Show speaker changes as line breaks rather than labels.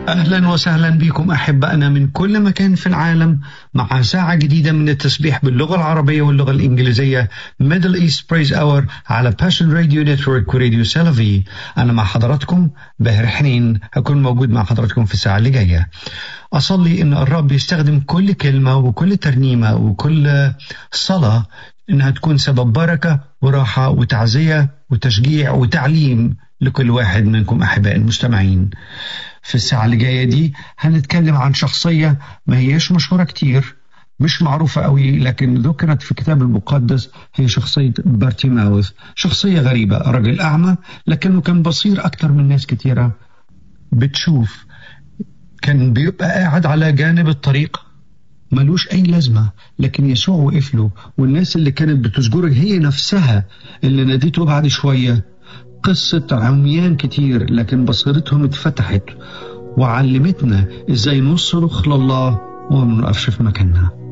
أهلا وسهلا بكم أحبائنا من كل مكان في العالم مع ساعة جديدة من التسبيح باللغة العربية واللغة الإنجليزية Middle East Praise Hour على Passion Radio Network وراديو سلفي أنا مع حضراتكم باهر حنين هكون موجود مع حضراتكم في الساعة اللي جاية أصلي إن الرب يستخدم كل كلمة وكل ترنيمة وكل صلاة إنها تكون سبب بركة وراحة وتعزية وتشجيع وتعليم لكل واحد منكم أحباء المستمعين في الساعة اللي جاية دي هنتكلم عن شخصية ما هياش مشهورة كتير مش معروفة قوي لكن ذكرت في الكتاب المقدس هي شخصية بارتيماوث شخصية غريبة رجل أعمى لكنه كان بصير أكتر من ناس كتيرة بتشوف كان بيبقى قاعد على جانب الطريق ملوش أي لازمة لكن يسوع وقف له والناس اللي كانت بتسجره هي نفسها اللي ناديته بعد شوية قصة عميان كتير لكن بصيرتهم اتفتحت وعلمتنا ازاي نصرخ لله وما نقفش في مكاننا